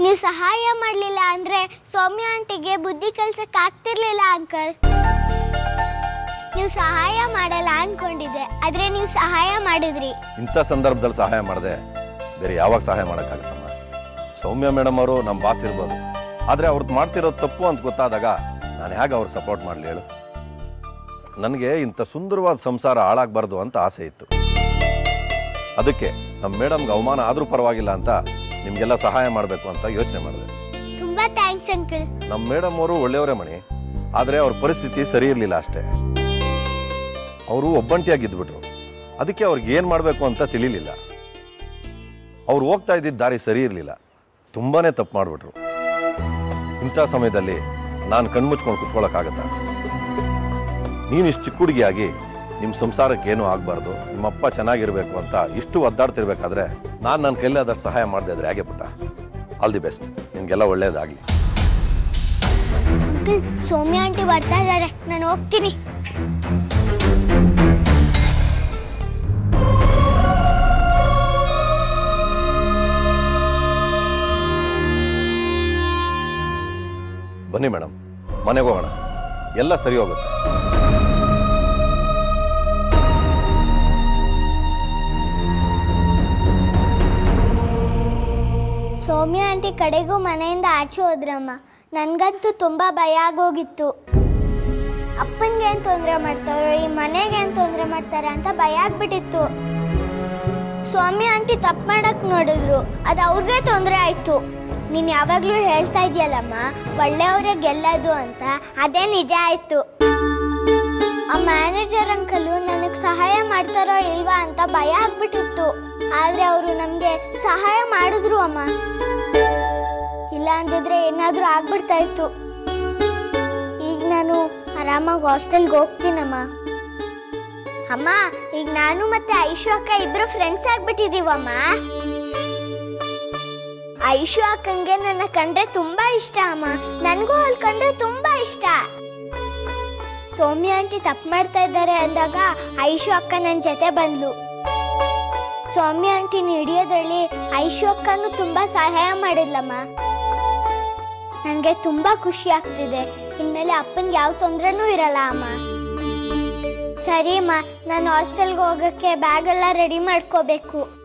ನೀವು ಸಹಾಯ ಮಾಡಲಿಲ್ಲ ಅಂದ್ರೆ ಸೌಮ್ಯ ಆಂಟಿಗೆ ಬುದ್ಧಿ ಕಲ್ಸಕ್ ಆಗ್ತಿರ್ಲಿಲ್ಲ ಅಂಕಲ್ ನೀವು ಸಹಾಯ ಮಾಡಲ್ಲ ಅನ್ಕೊಂಡಿದ್ದೆ ಆದ್ರೆ ನೀವು ಸಹಾಯ ಮಾಡಿದ್ರಿ ಇಂಥ ಸಂದರ್ಭದಲ್ಲಿ ಸಹಾಯ ಮಾಡದೆ ಬೇರೆ ಯಾವಾಗ ಸಹಾಯ ಮಾಡೋಕ್ಕಾಗತ್ತಮ್ಮ ಸೌಮ್ಯ ಮೇಡಮ್ ಅವರು ನಮ್ಮ ಬಾಸ್ ಇರ್ಬೋದು ಆದರೆ ಅವ್ರದ್ದು ಮಾಡ್ತಿರೋದು ತಪ್ಪು ಅಂತ ಗೊತ್ತಾದಾಗ ನಾನು ಹೇಗೆ ಅವ್ರಿಗೆ ಸಪೋರ್ಟ್ ಮಾಡಲಿ ಹೇಳು ನನಗೆ ಇಂಥ ಸುಂದರವಾದ ಸಂಸಾರ ಹಾಳಾಗಬಾರ್ದು ಅಂತ ಆಸೆ ಇತ್ತು ಅದಕ್ಕೆ ನಮ್ಮ ಮೇಡಮ್ಗೆ ಅವಮಾನ ಆದರೂ ಪರವಾಗಿಲ್ಲ ಅಂತ ನಿಮಗೆಲ್ಲ ಸಹಾಯ ಮಾಡಬೇಕು ಅಂತ ಯೋಚನೆ ಮಾಡಿದೆ ತುಂಬಾ ಥ್ಯಾಂಕ್ಸ್ ಅಂಕಲ್ ನಮ್ಮ ಮೇಡಮ್ ಅವರು ಒಳ್ಳೆಯವರೇ ಮಣಿ ಆದರೆ ಅವ್ರ ಪರಿಸ್ಥಿತಿ ಸರಿ ಇರಲಿಲ್ಲ ಅಷ್ಟೇ ಅವರು ಒಬ್ಬಂಟಿಯಾಗಿದ್ಬಿಟ್ರು ಅದಕ್ಕೆ ಅವ್ರಿಗೆ ಏನು ಮಾಡಬೇಕು ಅಂತ ತಿಳಿಲಿಲ್ಲ ಅವ್ರು ಹೋಗ್ತಾ ಇದ್ದಿದ್ದ ದಾರಿ ಸರಿ ಇರಲಿಲ್ಲ ತುಂಬಾ ತಪ್ಪು ಮಾಡಿಬಿಟ್ರು ಇಂಥ ಸಮಯದಲ್ಲಿ ನಾನು ಕಣ್ಮುಚ್ಕೊಂಡು ಕುತ್ಕೊಳ್ಳೋಕ್ಕಾಗತ್ತಾ ನೀನು ಇಷ್ಟು ಚಿಕ್ಕ ಹುಡುಗಿಯಾಗಿ ನಿಮ್ಮ ಸಂಸಾರಕ್ಕೆ ಏನೂ ಆಗಬಾರ್ದು ನಿಮ್ಮಪ್ಪ ಚೆನ್ನಾಗಿರ್ಬೇಕು ಅಂತ ಇಷ್ಟು ಒದ್ದಾಡ್ತಿರ್ಬೇಕಾದ್ರೆ ನಾನು ನನ್ನ ಕೈಲಾದಷ್ಟು ಸಹಾಯ ಮಾಡದೆ ಇದ್ರೆ ಹೇಗೆ ಪುಟ್ಟ ಆಲ್ ದಿ ಬೆಸ್ಟ್ ನಿಮಗೆಲ್ಲ ಒಳ್ಳೇದಾಗಲಿ ಅಂಕಲ್ ಸೌಮ್ಯ ಆಂಟಿ ಬರ್ತಾ ಇದ್ದಾರೆ ನಾನು ಹೋಗ್ತೀನಿ ಬನ್ನಿ ಮೇಡಮ್ ಮನೆಗೆ ಹೋಗೋಣ ಎಲ್ಲ ಸರಿ ಹೋಗುತ್ತೆ ಸೌಮ್ಯ ಆಂಟಿ ಕಡೆಗೂ ಮನೆಯಿಂದ ಆಚೆ ಹೋದ್ರಮ್ಮ ನನ್ಗಂತೂ ತುಂಬಾ ಭಯ ಆಗೋಗಿತ್ತು ಅಪ್ಪನ್ಗೆ ಏನ್ ತೊಂದರೆ ಮಾಡ್ತಾರೋ ಈ ಮನೆಗೆ ಏನ್ ತೊಂದರೆ ಮಾಡ್ತಾರೆ ಅಂತ ಭಯ ಆಗ್ಬಿಟ್ಟಿತ್ತು ಸೌಮ್ಯ ಆಂಟಿ ತಪ್ಪು ಮಾಡಕ್ ನೋಡಿದ್ರು ಅದು ಅವ್ರಿಗೆ ತೊಂದರೆ ಆಯ್ತು ನೀನ್ ಯಾವಾಗ್ಲೂ ಹೇಳ್ತಾ ಇದೆಯಲ್ಲಮ್ಮ ಒಳ್ಳೆಯವರೇ ಗೆಲ್ಲೋದು ಅಂತ ಅದೇ ನಿಜ ಆಯ್ತು ಆ ಮ್ಯಾನೇಜರ್ ಅಂಕಲು ನನಗೆ ಸಹಾಯ ಮಾಡ್ತಾರೋ ಇಲ್ವಾ ಅಂತ ಭಯ ಆಗ್ಬಿಟ್ಟಿತ್ತು ಆದ್ರೆ ಅವರು ನಮ್ಗೆ ಸಹಾಯ ಮಾಡಿದ್ರು ಅಮ್ಮ ಇಲ್ಲ ಅಂದಿದ್ರೆ ಏನಾದ್ರೂ ಆಗ್ಬಿಡ್ತಾ ಇತ್ತು ಈಗ ನಾನು ಆರಾಮಾಗಿ ಹಾಸ್ಟೆಲ್ಗೆ ಹೋಗ್ತೀನಮ್ಮ ಅಮ್ಮ ಈಗ ನಾನು ಮತ್ತೆ ಐಶು ಅಕ್ಕ ಇಬ್ರು ಫ್ರೆಂಡ್ಸ್ ಆಗ್ಬಿಟ್ಟಿದೀವಮ್ಮ ಐಶು ಅಕ್ಕಂಗೆ ನನ್ನ ಕಂಡ್ರೆ ತುಂಬಾ ಇಷ್ಟ ಅಮ್ಮ ನನಗೂ ಅಲ್ಲಿ ಕಂಡ್ರೆ ತುಂಬಾ ಇಷ್ಟ ಸೌಮ್ಯ ಆಂಟಿ ತಪ್ಪು ಮಾಡ್ತಾ ಇದ್ದಾರೆ ಅಂದಾಗ ಐಶು ಅಕ್ಕ ನನ್ನ ಜೊತೆ ಬಂದ್ಲು ಸೌಮ್ಯ ಆಂಟಿನ ಹಿಡಿಯೋದ್ರಲ್ಲಿ ಐಶು ಅಕ್ಕನೂ ತುಂಬಾ ಸಹಾಯ ಮಾಡಿದ್ಲಮ್ಮ ನನಗೆ ತುಂಬಾ ಖುಷಿ ಆಗ್ತಿದೆ ಇನ್ಮೇಲೆ ಅಪ್ಪನ್ಗೆ ಯಾವ ತೊಂದ್ರೆನೂ ಇರಲ್ಲ ಅಮ್ಮ ಸರಿ ಅಮ್ಮ ನಾನು ಹಾಸ್ಟೆಲ್ಗೆ ಹೋಗಕ್ಕೆ ಬ್ಯಾಗ್ ಎಲ್ಲ ರೆಡಿ ಮಾಡ್ಕೋಬೇಕು